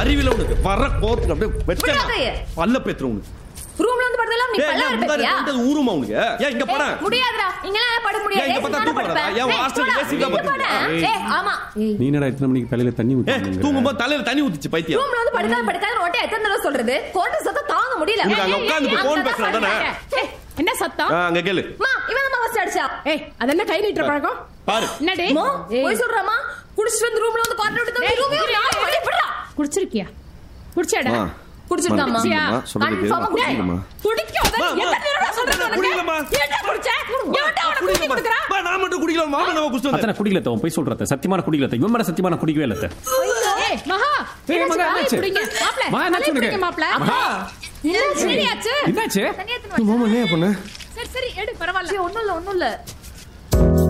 அறிவில உனக்கு வர கோத்துக்கு அப்படியே வெச்சா விடாதே. பல்ல பேத்துற உனக்கு ரூம்ல வந்து படுத்தலாம் நீ ஏய், பல்ல நான் முந்தாரி இருப்பியா போட்டது ஊருமா உனக்கு ஏன் இங்க போறேன் முடியாதுடா இங்கலாம் படுக்க முடியாது ஏன் இங்க பார்த்தா தூக்கம் வராதா? ஏன் உன் hostel AC தான் பாத்துக்கிட்டு ஏய் ஆமா நீ என்னடா இத்தனை மணிக்கு தலையில தண்ணி ஏ ஊத்தி தூங்கும்போது தலையில தண்ணி ஊத்திச்சு பைத்தியம் ரூம்ல வந்து படுக்காத படுக்காத ஓட்டை எத்தனை தடவை சொல்றது கோட்டை சத்தம் தாங்க முடியல உனக்கு அங்க உட்கார்ந்து ஏய், போன் அங்கதான் பேசுறா தானே? படுக்கிறேன். ஏய், என்ன சத்தம் ஆ, அங்க கேளு அம்மா இவன் தான் ஃபர்ஸ்ட் அடிச்சா ஏய் அதென்ன கை நீட்டுற பழக்கம் பாரு என்னடி அம்மா ஏய், போய் சொல்றமா குடிச்சிட்டு வந்து ரூம்ல வந்து கார்ட்டூன் எடுத்து ஏய், ரூமே குடியா? விடுறா குடிச்சிருக்கியா குடிச்சாடா ஆ. குடிச்சிருக்காமா குடிச்சியா? சொல்றது கேளு. கன்ஃபார்மா குடிக்கணுமா? குடிக்காத மா, மா. எத்தனை தடவை சொல்றது உனக்கு? குடிக்கலம்மா. ஏன்டா குடிச்ச? எவன்டா உனக்கு ஊத்தி குடிக்கலமா. கொடுக்குறான்? பா, நான் மட்டும் குடிக்கல மாமா நம்ம குடிச்சிட்டு அத்தனை வந்தேன் குடிக்கல தவன் போய் சொல்றத சத்தியமான குடிக்கல இவன் மேல சத்தியமான குடிக்கவே இல்ல ஏய், மகா, ஏய், என்னாச்சு? மகா, வாயை என்னாச்சு? பிடிங்க. மாப்ள, மகா, என்னாச்சு தலையை உனக்கு? பிடிங்க, மாப்ள. மகா. என்னாச்சு? என்னடியாச்சு? என்னாச்சு தனியா எடுத்துன்னு வா. மாமா என்ன பண்ண சரி சரி எடு பரவாயில்ல ஒண்ணும் இல்ல ஒண்ணும் இல்ல